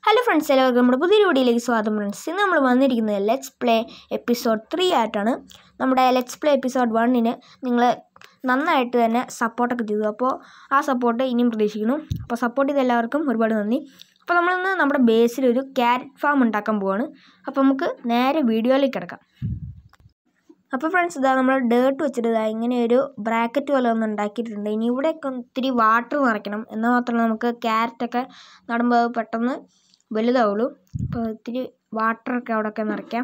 hello friends എല്ലാവർക്കും നമ്മുടെ പുതിയൊരു വീഡിയോയിലേക്ക് സ്വാഗതം ഫ്രണ്ട്സ് ഇന്ന് നമ്മൾ വന്നിരിക്കുന്നത് ലെറ്റ്സ് പ്ലേ എപ്പിസോഡ് ത്രീ ആയിട്ടാണ് നമ്മുടെ ലെറ്റ്സ് പ്ലേ എപ്പിസോഡ് വണ്ണിന് നിങ്ങൾ നന്നായിട്ട് തന്നെ സപ്പോർട്ടൊക്കെ ചെയ്തു അപ്പോൾ ആ സപ്പോർട്ട് ഇനിയും പ്രതീക്ഷിക്കുന്നു അപ്പോൾ സപ്പോർട്ട് ചെയ്ത എല്ലാവർക്കും ഒരുപാട് നന്ദി അപ്പോൾ നമ്മളിന്ന് നമ്മുടെ ബേസിൽ ഒരു ക്യാരറ്റ് ഫാം ഉണ്ടാക്കാൻ പോവാണ് അപ്പോൾ നമുക്ക് നേരെ വീഡിയോയിലേക്ക് കിടക്കാം അപ്പോൾ ഫ്രണ്ട്സ് ഇതാ നമ്മൾ ഡേർട്ട് വെച്ചിട്ട് ഇതാ ഇങ്ങനെ ഒരു ബ്രാക്കറ്റ് പോലെ ഒന്ന് ഉണ്ടാക്കിയിട്ടുണ്ട് ഇനി ഇവിടെയൊക്കെ ഒത്തിരി വാട്ടർ നിറയ്ക്കണം എന്നാൽ മാത്രമേ നമുക്ക് ക്യാരറ്റൊക്കെ നടുമ്പോൾ അത് പെട്ടെന്ന് വലുതാവുള്ളൂ അപ്പോൾ ഇത്തിരി വാട്ടറൊക്കെ അവിടെയൊക്കെ നിറയ്ക്കാം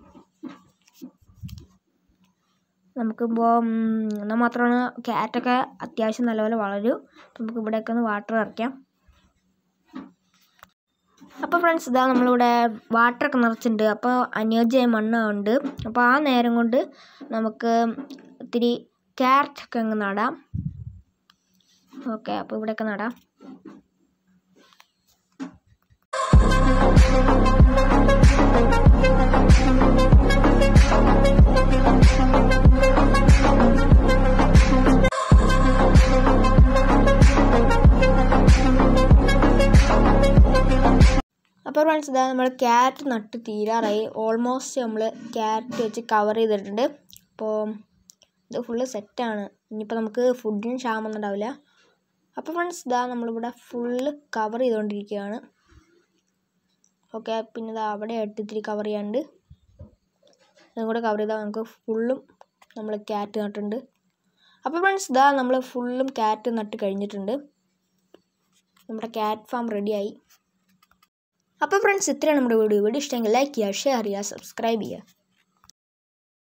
നമുക്കിപ്പോൾ എന്നാൽ മാത്രമാണ് ക്യാരറ്റൊക്കെ അത്യാവശ്യം നല്ലപോലെ വളരൂ അപ്പോൾ നമുക്ക് ഇവിടെയൊക്കെ ഒന്ന് വാട്ടർ നിറയ്ക്കാം അപ്പോൾ ഫ്രണ്ട്സ് ഇതാ നമ്മളിവിടെ വാട്ടറൊക്കെ നിറച്ചിട്ടുണ്ട് അപ്പോൾ അനുയോജ്യമായ മണ്ണുണ്ട് അപ്പോൾ ആ നേരം കൊണ്ട് നമുക്ക് ഇത്തിരി ക്യാരറ്റൊക്കെ അങ്ങ് നടാം ഓക്കെ അപ്പോൾ ഇവിടെയൊക്കെ നടാം അപ്പോൾ ഫ്രണ്ട്സ് ഇതാ നമ്മൾ ക്യാരറ്റ് നട്ട് തീരാറായി ഓൾമോസ്റ്റ് നമ്മൾ ക്യാരറ്റ് വെച്ച് കവർ ചെയ്തിട്ടുണ്ട് അപ്പോൾ ഇത് ഫുള്ള് സെറ്റാണ് ഇനിയിപ്പോൾ നമുക്ക് ഫുഡിന് ക്ഷാമൊന്നും ഉണ്ടാവില്ല അപ്പോൾ ഫ്രണ്ട്സ് ഇതാ നമ്മളിവിടെ ഫുള്ള് കവർ ചെയ്തുകൊണ്ടിരിക്കുകയാണ് ഓക്കെ പിന്നെ ഇതാ അവിടെ ആയിട്ട് ഇത്തിരി കവർ ചെയ്യാണ്ട് ഇതും കൂടെ കവർ ചെയ്താൽ നമുക്ക് ഫുള്ളും നമ്മൾ ക്യാരറ്റ് നട്ടിട്ടുണ്ട് അപ്പോൾ ഫ്രണ്ട്സ് ഇതാ നമ്മൾ ഫുള്ളും ക്യാരറ്റ് നട്ട് കഴിഞ്ഞിട്ടുണ്ട് നമ്മുടെ ക്യാറ്റ് ഫാം റെഡിയായി അപ്പോൾ ഫ്രണ്ട്സ് ഇത്രയാണ് നമ്മുടെ വീഡിയോ വീഡിയോ ഇഷ്ടമെങ്കിൽ ലൈക്ക് ചെയ്യുക ഷെയർ ചെയ്യുക സബ്സ്ക്രൈബ് ചെയ്യുക